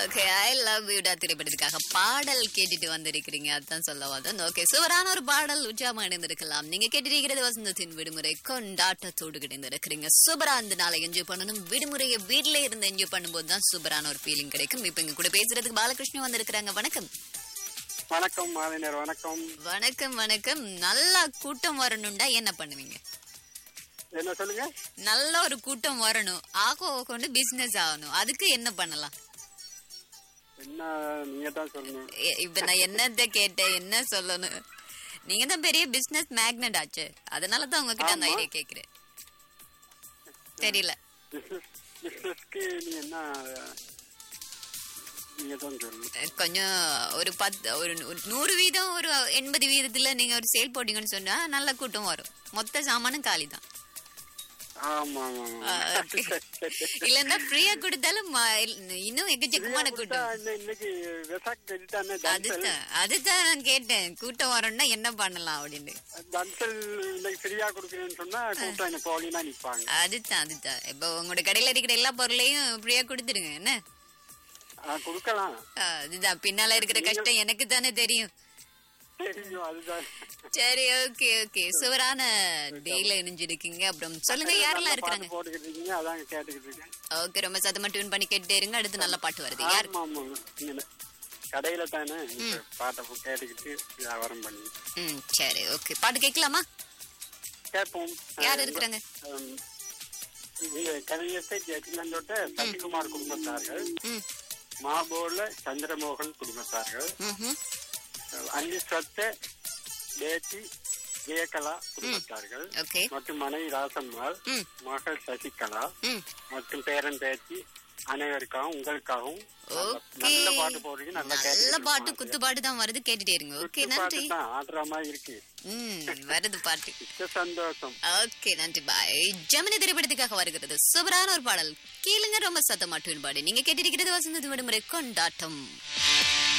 Okay I love யூடா திரைப்படத்துக்காக பாடல் கேட்டுட்டு வந்திருக்கிறீங்க அதுதான் சொல்ல வந்தேன் ஓகே சூப்பரான ஒரு பாடல் உற்சாகமா இணைந்திருக்கலாம் நீங்க கேட்டிருக்கிறது வசந்தத்தின் விடுமுறை கொண்டாட்டத்தோடு கிடைந்திருக்கிறீங்க சூப்பரா அந்த நாளை என்ஜாய் பண்ணணும் விடுமுறையை வீட்ல இருந்து என்ஜாய் பண்ணும்போது தான் சூப்பரான ஒரு ஃபீலிங் கிடைக்கும் இப்ப இங்க கூட பேசுறதுக்கு பாலகிருஷ்ணன் வந்திருக்கிறாங்க வணக்கம் வணக்கம் மாலைஞர் வணக்கம் வணக்கம் வணக்கம் நல்லா கூட்டம் வரணும்டா என்ன பண்ணுவீங்க என்ன சொல்லுங்க நல்ல ஒரு கூட்டம் வரணும் ஆகோ கொண்டு பிசினஸ் ஆகணும் அதுக்கு என்ன பண்ணலாம் என்ன நீங்க தான் சொல்லணும் எ- இப்ப நான் என்னத்த கேட்டேன் என்ன சொல்லணும் நீங்க தான் பெரிய பிசினஸ் மேக்னட் ஆச்சு அதனால தான் உங்ககிட்ட அந்த ஆமா. ஐடியா கேக்குறேன் தெரியல பிசினஸ் பிசினஸ்க்கு நீ என்ன நீங்க தான் சொல்லணும் அஹ் கொஞ்சம் ஒரு பத்து ஒரு நூ- நூறு வீதம் ஒரு எண்பது வீதத்துல நீங்க ஒரு சேல் போட்டீங்கன்னு சொன்னா நல்ல கூட்டம் வரும் மொத்த சாமானும் காலி தான் ஆமா ஆமா ஆமா okay. இல்லன்னா ஃப்ரீயா கொடுத்தாலும் ம- இல்ல- இன்னும் எக்கச்சக்கமான ஃப்ரீயா கொடுத்தா கூட்டம் இன்ன- இன்னைக்கு வெசாக் கட்டிட்டானே தன்சல் அதுதான் அதுதான் நான் கேட்டேன் கூட்டம் வரும்னா என்ன பண்ணலாம் அப்படின்னு தன்சல் இன்னைக்கு ஃப்ரீயா கொடுக்குறேன்னு சொன்னா கூட்டம் என்ன போலினா நிப்பாங்க அதுதான் அதுதான் இப்போ உங்களோட கடையில இருக்கிற எல்லா பொருளையும் ஃப்ரீயா கொடுத்துருங்க என்ன ஆ, கொடுக்கலாம் ஆ, அதுதான் பின்னால இருக்கிற கஷ்டம் எனக்கு தானே தெரியும் தெரியும் அதுதான் சரி ஓகே ஓகே சுவரான டேல இணைஞ்சிருக்கீங்க அப்புறம் சொல்லுங்க யாரெல்லாம் நல்ல இருக்கிறாங்க பாட்டு போட்டுக்கிட்டு இருக்கீங்க அதான் கேட்டுக்கிட்டு இருக்கேன் ஓகே ரொம்ப சத்தமா டியூன் பண்ணி கேட்டே இருங்க அடுத்து நல்ல பாட்டு வருது யார் ஆமா ஆமா இங்க கடையில தானே இப்ப பாட்டை போ- கேட்டுக்கிட்டு வியாபாரம் பண்ணி ம் சரி ஓகே பாட்டு கேட்கலாமா கேட்போம் யார் இருக்கிறாங்க ஹம், இது கவிஞத்தை ஜெயலலிதோட்ட சசிகுமார் குடும்பத்தார்கள் ம் மாபோல சந்திரமோகன் குடும்பத்தார்கள் ம்ஹும். அள்ளி சொத்த பேட்டி ஜெயகலா குடும்பத்தார்கள் ஓகே மற்றும் மனைவி ராசம்மாள் ம் மகள் சசிகலா ம் மற்றும் பேரன் பேத்தி அனைவருக்காகவும் உங்களுக்காகவும் நல்ல- ஓகே நல்ல பாட்டு போடுறீங்க நல்ல நல்ல கேட்டுக்கிட்டு பாட்டு இருக்கோம். குத்து பாட்டு தான் வருது கேட்டுட்டே இருங்க ஓகே குத்து நன்றி பாட்டு தான் ஆடுற மாதிரி இருக்கு ம் வருது பாட்டு மிக்க சந்தோஷம் ஓகே நன்றி பாய் ஜெமினி திரைப்படத்துக்காக வருகிறது சூப்பரான ஒரு பாடல் கேளுங்க ரொம்ப சத்தமா டியூன் பாடி நீங்க கேட்டிருக்கிறது வசந்தது விடுமுறை கொண்டாட்டம்